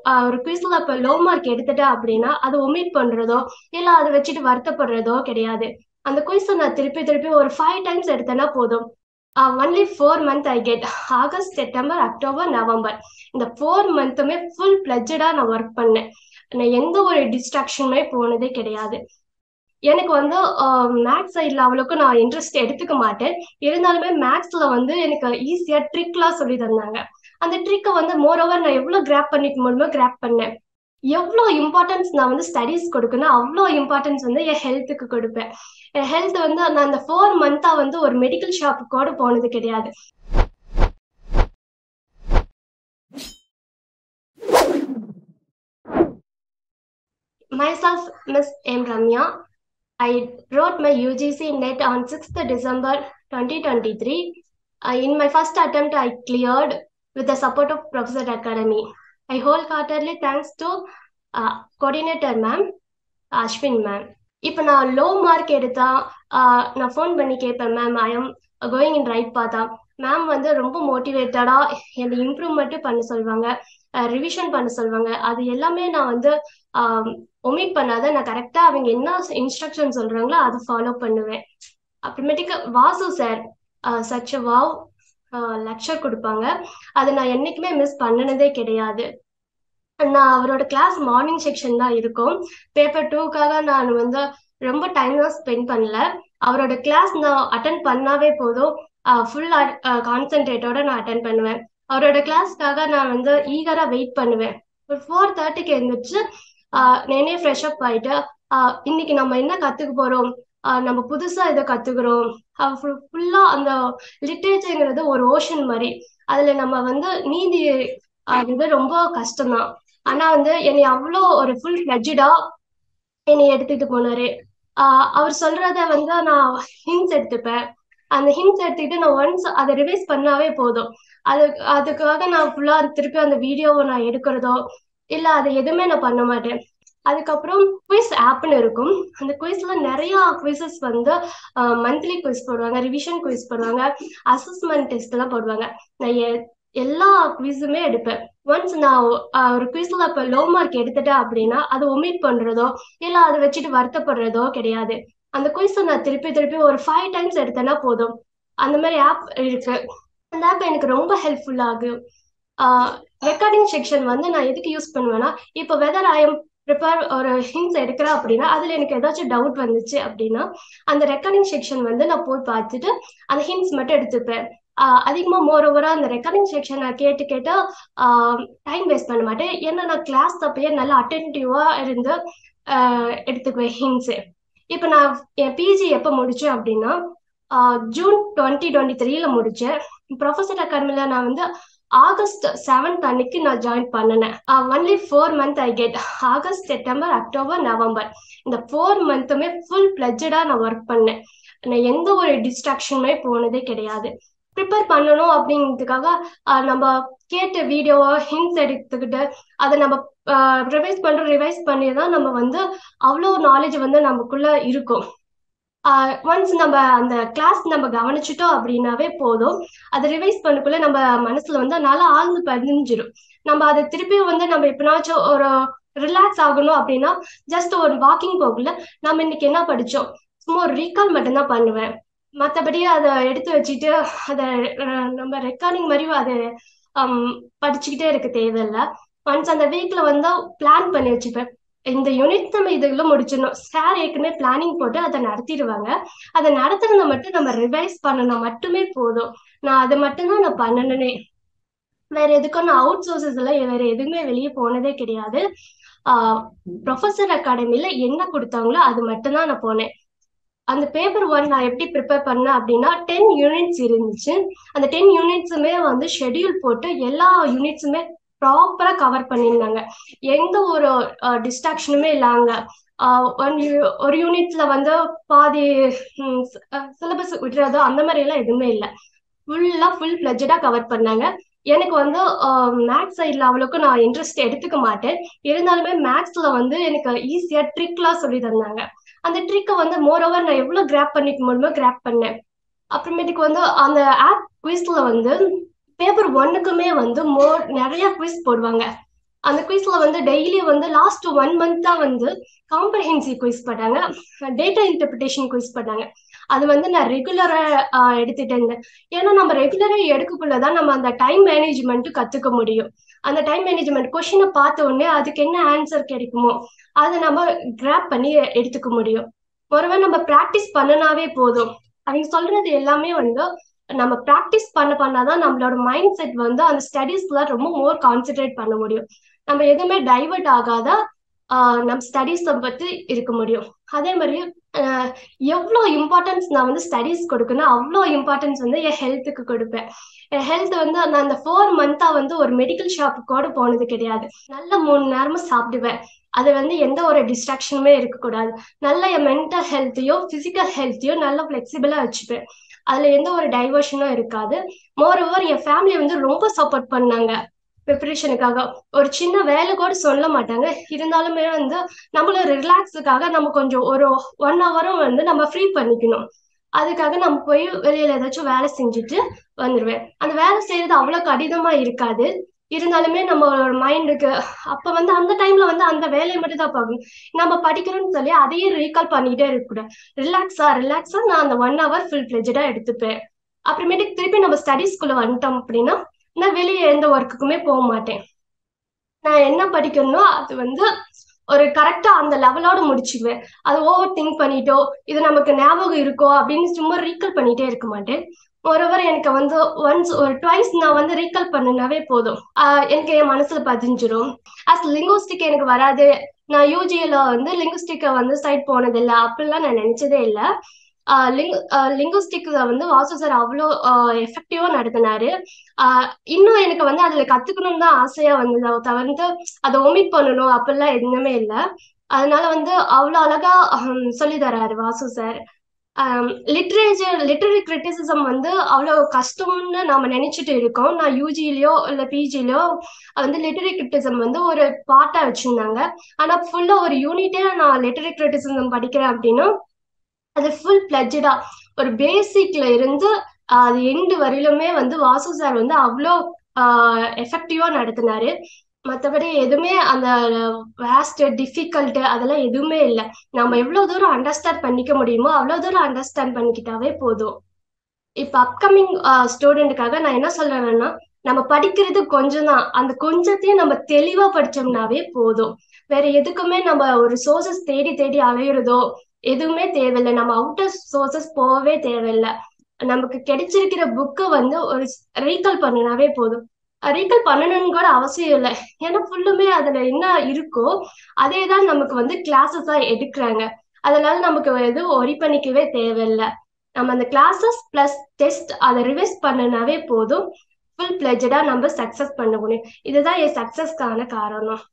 ஆஹ் ஒரு குவிஸ்ல இப்ப low mark எடுத்துட்டேன் அப்படின்னா அதை ஒமிட் பண்றதோ இல்ல அதை வச்சுட்டு வருத்தப்படுறதோ கிடையாது அந்த குவிஸை நான் திருப்பி திருப்பி ஒரு ஃபைவ் டைம்ஸ் எடுத்தேன்னா போதும் only four month I get August September October November இந்த ஃபோர் மந்த்துமே ஃபுல் பிளஜடா நான் ஒர்க் பண்ணேன் நான் எந்த ஒரு டிஸ்ட்ராக்ஷனுமே போனதே கிடையாது எனக்கு வந்து மேக்ஸ் சைடில் அவ்வளோக்கும் நான் இன்ட்ரெஸ்ட் எடுத்துக்க மாட்டேன் இருந்தாலுமே மேக்ஸ்ல வந்து எனக்கு ஈஸியா ட்ரிக்லாம் சொல்லி தந்தாங்க அந்த ட்ரிக்கை வந்து மோர் ஓவர் நான் எவ்வளோ கிராப் பண்ணிக்க முடியுமோ கிராப் பண்ணேன் எவ்வளோ இம்பார்ட்டன்ஸ் நான் வந்து ஸ்டடீஸ் கொடுக்கணும் அவ்வளோ இம்பார்ட்டன்ஸ் வந்து என் ஹெல்த்துக்கு கொடுப்பேன் என் ஹெல்த் வந்து நான் அந்த ஃபோர் மந்த்தா வந்து ஒரு மெடிக்கல் ஷாப்புக்கு கூட போனது கிடையாது myself miss m ramya i wrote my ugc net on 6th december 2023 Uh, in my first attempt i cleared with the support of professor academy i wholeheartedly thanks to uh, coordinator ma'am Ashwin ma'am இப்போ நான் low mark எடுத்தா ஆஹ் நான் phone பண்ணி கேட்பேன் ma'am I am going in right பார்த்தா ma'am வந்து ரொம்ப மோட்டிவேட்டடா என்னை இம்ப்ரூவ்மெண்ட்டு பண்ண சொல்லுவாங்க ரிவிஷன் பண்ண சொல்லுவாங்க அது எல்லாமே நான் வந்து ஒமிட் பண்ணாத நான் கரெக்டாக அவங்க என்ன இன்ஸ்ட்ரக்ஷன் சொல்றாங்களோ அது ஃபாலோ பண்ணுவேன் அப்புறமேட்டுக்கு Vasu sir such wow lecture கொடுப்பாங்க அதை நான் என்னைக்குமே மிஸ் பண்ணினதே கிடையாது நான் அவரோட கிளாஸ் மார்னிங் செக்ஷன் தான் இருக்கும் பேப்பர் டூக்காக நான் வந்து ரொம்ப டைம் தான் ஸ்பெண்ட் பண்ணல அவரோட கிளாஸ் நான் அட்டன் பண்ணாவே போதும் ஃபுல் கான்சென்ட்ரேட்டோட நான் அட்டன் பண்ணுவேன் அவரோட கிளாஸ்க்காக நான் வந்து ஈகரா வெயிட் பண்ணுவேன் ஒரு ஃபோர் தேர்ட்டிக்கு எழுந்திரிச்சு நேனே ஃப்ரெஷ் அப் ஆயிட்டு இன்னைக்கு நம்ம என்ன கத்துக்க போறோம் நம்ம புதுசா இதை கத்துக்கிறோம் ஃபுல்லா அந்த லிட்ரேச்சர்ங்கிறது ஒரு ஓஷன் மாதிரி அதுல நம்ம வந்து நீதி அது ரொம்ப கஷ்டம்தான் ஆனா வந்து என்னை அவ்வளோ ஒரு ஃபுல் ஃபிளஜா என்னை எடுத்துட்டு போனாரு ஆஹ் அவர் சொல்றத வந்து நான் ஹிண்ட்ஸ் எடுத்துப்பேன் அந்த ஹிண்ட்ஸ் எடுத்துக்கிட்டு நான் ஒன்ஸ் அதை ரிவைஸ் பண்ணாவே போதும் அது அதுக்காக நான் ஃபுல்லா திருப்பி அந்த வீடியோவை நான் எடுக்கிறதோ இல்ல அதை எதுவுமே நான் பண்ண மாட்டேன் அதுக்கப்புறம் குவிஸ் ஆப்னு இருக்கும் அந்த குவிஸ்ல நிறைய குவிசஸ் வந்து மந்த்லி குவிஸ் போடுவாங்க ரிவிஷன் குவிஸ் போடுவாங்க அசஸ்மெண்ட் டெஸ்ட் எல்லாம் போடுவாங்க நான் எல்லா குவிஸுமே எடுப்பேன் ஒன்ஸ் நான் ஒரு குவிஸ்ல இப்போ லோ மார்க் எடுத்துட்டேன் அப்படின்னா அதை ஒமிட் பண்றதோ இல்ல அதை வச்சுட்டு வருத்தப்படுறதோ கிடையாது அந்த குவிஸை நான் திருப்பி திருப்பி ஒரு ஃபைவ் டைம்ஸ் எடுத்தேன்னா போதும் அந்த மாதிரி ஆப் இருக்கு அந்த ஆப் எனக்கு ரொம்ப ஹெல்ப்ஃபுல் ஆகும் ரெக்கார்டிங் செக்ஷன் வந்து நான் எதுக்கு யூஸ் பண்ணுவேன்னா இப்போ வெதர் ஐ எம் ப்ரிப்பேர் ஒரு ஹிண்ட்ஸ் எடுக்கிறேன் அப்படின்னா அதில் எனக்கு ஏதாச்சும் டவுட் வந்துச்சு அப்படின்னா அந்த ரெக்கார்டிங் செக்ஷன் வந்து நான் போய் பார்த்துட்டு அந்த ஹிண்ட்ஸ் மட்டும் எடுத்துப்பேன் அதிகமாக மோர் ஓவராக அந்த ரெக்கார்டிங் செக்ஷன் நான் கேட்டு கேட்டு டைம் வேஸ்ட் பண்ண மாட்டேன் ஏன்னா நான் கிளாஸ் தப்பையே நல்லா அட்டென்டிவாக இருந்து எடுத்துக்குவேன் ஹிண்ட்ஸு இப்போ நான் என் பிஜி எப்போ முடித்தேன் அப்படின்னா ஜூன் டுவெண்ட்டி டுவெண்ட்டி த்ரீல முடித்தேன் ப்ரொஃபஸர் அகாடமியில் நான் வந்து ஆகஸ்ட் செவன்த் அன்னைக்கு நான் ஜாயின் பண்ணினேன் only four month I get August September October November இந்த ஃபோர் மந்த்துமே ஃபுல் பிளஜடா நான் ஒர்க் பண்ணேன் நான் எந்த ஒரு டிஸ்ட்ராக்ஷனுமே போனதே கிடையாது ப்ரிப்பேர் பண்ணணும் அப்படிங்கிறதுக்காக நம்ம கேட்ட வீடியோவை ஹிண்ட்ஸ் எடுத்துக்கிட்டு அதை நம்ம ரிவைஸ் பண்ணுறோம் ரிவைஸ் பண்ணி தான் நம்ம வந்து அவ்வளோ நாலேஜ் வந்து நமக்குள்ள இருக்கும் ஒன்ஸ் நம்ம அந்த கிளாஸ் நம்ம கவனிச்சிட்டோம் அப்படின்னாவே போதும் அதை ரிவைஸ் பண்ணக்குள்ள நம்ம மனசுல வந்து நல்லா ஆழ்ந்து பதிஞ்சிடும் நம்ம அதை திருப்பியும் வந்து நம்ம எப்பனாச்சும் ஒரு ரிலாக்ஸ் ஆகணும் அப்படின்னா ஜஸ்ட் ஒரு வாக்கிங் போகல நம்ம இன்னைக்கு என்ன படிச்சோம் சும்மா ஒரு ரீகால் மட்டும்தான் பண்ணுவேன் மற்றபடி அதை எடுத்து வச்சுட்டு அதை நம்ம ரெக்கார்டிங் மாதிரி அதை படிச்சுக்கிட்டே இருக்க தேவையில்லை ஒன்ஸ் அந்த வீக்ல வந்து பிளான் பண்ணி வச்சுப்பேன் இந்த யூனிட் நம்ம இதுல முடிச்சிடணும் சார் ஏற்கனவே பிளானிங் போட்டு அதை நடத்திடுவாங்க அதை நடத்துறத மட்டும் நம்ம ரிவைஸ் பண்ணணும் மட்டுமே போதும் நான் அதை மட்டும்தான் நான் பண்ணணுனே வேற எதுக்கும் நான் அவுட் சோர்சஸ் எல்லாம் வேற எதுவுமே வெளியே போனதே கிடையாது ஆஹ் ப்ரொஃபஸர் அகாடமில என்ன கொடுத்தாங்களோ அது மட்டும்தான் நான் போனேன் அந்த பேப்பர் ஒன் நான் எப்படி ப்ரிப்பேர் பண்ணேன் அப்படின்னா டென் யூனிட்ஸ் இருந்துச்சு அந்த டென் யூனிட்ஸுமே வந்து ஷெடியூல் போட்டு எல்லா யூனிட்ஸுமே ப்ராப்பரா கவர் பண்ணியிருந்தாங்க எந்த ஒரு டிஸ்ட்ராக்ஷனுமே இல்லாங்க ஒன் ஒரு யூனிட்ல வந்து பாதி சிலபஸ் விடுறதோ அந்த மாதிரி எல்லாம் எதுவுமே இல்லை ஃபுல்லா ஃபுல் பிளஜடா கவர் பண்ணாங்க எனக்கு வந்து மேக்ஸ் சைட்ல அவ்வளோக்கு நான் இன்ட்ரெஸ்ட் எடுத்துக்க மாட்டேன் இருந்தாலுமே மேக்ஸ்ல வந்து எனக்கு ஈஸியா ட்ரிக்லாம் சொல்லி தந்தாங்க அந்த ட்ரிக்கை வந்து மோர் ஓவர் நான் எவ்வளவு கிராப் பண்ணிக்க முடியுமோ கிராப் பண்ணேன் அப்புறமேட்டுக்கு வந்து அந்த ஆப் குவிஸ்ல வந்து பேப்பர் ஒன்னுக்குமே வந்து மோர் நிறைய குவிஸ் போடுவாங்க அந்த குயிஸ்ல வந்து டெய்லி வந்து லாஸ்ட் ஒன் மந்த் தான் வந்து காம்ப்ரஹென்சிவ் குயிஸ் பண்ணாங்க டேட்டா இன்டர்பிரிட்டேஷன் குயிஸ் பண்ணாங்க அது வந்து நான் ரெகுலரா எடுத்துட்டு இருந்தேன் ஏன்னா நம்ம ரெகுலரா எடுக்கக்குள்ளதான் நம்ம அந்த டைம் மேனேஜ்மெண்ட் கத்துக்க முடியும் அந்த டைம் மேனேஜ்மெண்ட் கொஸ்டினை பார்த்த உடனே அதுக்கு என்ன ஆன்சர் கிடைக்குமோ அதை நம்ம கிராப் பண்ணி எடுத்துக்க முடியும் ஒருவே நம்ம ப்ராக்டிஸ் பண்ணனாவே போதும் அவங்க சொல்றது எல்லாமே வந்து நம்ம ப்ராக்டிஸ் பண்ண பண்ணாதான் நம்மளோட மைண்ட் செட் வந்து அந்த ஸ்டடீஸ்ல ரொம்ப மோர் கான்சென்ட்ரேட் பண்ண முடியும் நம்ம எதுவுமே டைவர்ட் ஆகாத நம்ம ஸ்டடீஸை பத்தி இருக்க முடியும் அதே மாதிரி எவ்வளோ இம்பார்ட்டன்ஸ் நான் வந்து ஸ்டடீஸ் கொடுக்கணும் அவ்வளோ இம்பார்ட்டன்ஸ் வந்து என் ஹெல்த்துக்கு கொடுப்பேன் என் ஹெல்த் வந்து நான் அந்த ஃபோர் மந்த்தா வந்து ஒரு மெடிக்கல் ஷாப்புக்கு கூட போனது கிடையாது நல்ல மூணு நேரமும் சாப்பிடுவேன் அது வந்து எந்த ஒரு டிஸ்ட்ராக்ஷனுமே இருக்கக்கூடாது நல்ல என் மென்டல் ஹெல்த்தையோ பிசிக்கல் ஹெல்த்தையோ நல்லா ஃபிளெக்சிபிளா வச்சுப்பேன் அதுல எந்த ஒரு டைவர்ஷனும் இருக்காது மோர் ஓவர் என் ஃபேமிலி வந்து ரொம்ப சப்போர்ட் பண்ணாங்க ப்ரிப்பரேஷனுக்காக ஒரு சின்ன வேலை கூட சொல்ல மாட்டாங்க இருந்தாலுமே வந்து நம்மள ரிலாக்ஸுக்காக நம்ம கொஞ்சம் ஒரு ஒன் ஹவரும் வந்து நம்ம ஃப்ரீ பண்ணிக்கணும் அதுக்காக நம்ம போய் வெளியில ஏதாச்சும் வேலை செஞ்சுட்டு வந்துடுவேன் அந்த வேலை செய்யறது அவ்வளவு கடினமா இருக்காது இருந்தாலுமே நம்மளோட மைண்டுக்கு அப்ப வந்து அந்த டைம்ல வந்து அந்த வேலையை மட்டும் தான் பார்க்கணும் நம்ம படிக்கிறோம்னு சொல்லி அதையே ரீகால் பண்ணிக்கிட்டே இருக்கக்கூடாது ரிலாக்ஸா ரிலாக்ஸா நான் அந்த ஒன் ஹவர் ஃபுல் ஃபிளெஜடா எடுத்துப்பேன் அப்புறமேட்டுக்கு திருப்பி நம்ம ஸ்டடீஸ்குள்ள வந்துட்டோம் அப்படின்னா நான் வெளியே எந்த ஒர்க்குக்குமே போக மாட்டேன் நான் என்ன படிக்கணும்னோ அது வந்து ஒரு கரெக்டா அந்த லெவலோட முடிச்சுக்குவேன் அது ஓவர் திங்க் பண்ணிட்டோ இது நமக்கு ஞாபகம் இருக்கோ அப்படின்னு சும்மா ரீகால் பண்ணிட்டே இருக்க மாட்டேன் ஒருவர் எனக்கு வந்து ஒன்ஸ் ஒரு ட்வைஸ் நான் வந்து ரீகால் பண்ணினாவே போதும் எனக்கு என் மனசுல பதிஞ்சிரும் அஸ் லிங்குஸ்டிக் எனக்கு வராது நான் யூஜியில வந்து லிங்குஸ்டிக்கை வந்து சைட் போனதில்லை அப்படிலாம் நான் நினைச்சதே இல்லை லிங் லிங்குஸ்டிக் வந்து வாசு சார் அவ்வளோ எஃபெக்டிவா நடத்தினாரு இன்னும் எனக்கு வந்து அதுல கத்துக்கணும்னு தான் ஆசையா வந்தது தவிர்த்து அதை ஒமிட் பண்ணணும் அப்படிலாம் எதுவுமே இல்லை அதனால வந்து அவ்வளோ அழகா சொல்லி தராரு Vasu sir literature literary criticism வந்து அவ்வளோ கஷ்டம்னு நாம நினைச்சிட்டு இருக்கோம் நான் யூஜிலயோ இல்லை பிஜிலயோ வந்து லிட்டரி கிரிட்டிசம் வந்து ஒரு பார்ட்டா வச்சிருந்தாங்க ஆனா ஃபுல்லா ஒரு யூனிட்டே நான் லிட்டரி கிரிட்டிசிசம் படிக்கிறேன் அப்படின்னா அது ஃபுல் பிளட்ஜடா ஒரு பேசிக்ல இருந்து அது எண்டு வரையிலுமே வந்து வாசு சார் வந்து அவ்வளோ எஃபெக்டிவா நடத்தினாரு மற்றபடி எதுவுமே அந்த வேஸ்ட் டிஃபிகல்ட் அதெல்லாம் எதுவுமே இல்லை நம்ம எவ்வளவு தூரம் அண்டர்ஸ்டாண்ட் பண்ணிக்க முடியுமோ அவ்வளோ தூரம் அண்டர்ஸ்டாண்ட் பண்ணிக்கிட்டாவே போதும் இப்போ அப்கமிங் ஸ்டூடெண்ட்டுக்காக நான் என்ன சொல்றேன்னா நம்ம படிக்கிறது கொஞ்சம் தான் அந்த கொஞ்சத்தையும் நம்ம தெளிவா படிச்சோம்னாவே போதும் வேற எதுக்குமே நம்ம ஒரு சோர்சஸ் தேடி தேடி அலையிறதோ எதுவுமே தேவையில்லை நம்ம அவுட்டர் சோர்சஸ் போகவே தேவையில்லை நமக்கு கிடைச்சிருக்கிற புக்கை வந்து ஒரு ரீகால் பண்ணினாவே போதும் ரீகால் பண்ணணும்னு கூட அவசியம் இல்லை ஏன்னா ஃபுல்லுமே அதுல என்ன இருக்கோ அதே தான் நமக்கு வந்து கிளாஸஸா எடுக்கிறாங்க அதனால நமக்கு எதுவும் ஒரி பண்ணிக்கவே தேவையில்லை நம்ம அந்த கிளாஸஸ் பிளஸ் டெஸ்ட் அதை ரிவைஸ் பண்ணனாவே போதும் ஃபுல் பிளெஜடா நம்ம சக்சஸ் பண்ண முடியும் இதுதான் என் சக்சஸ்க்கான காரணம்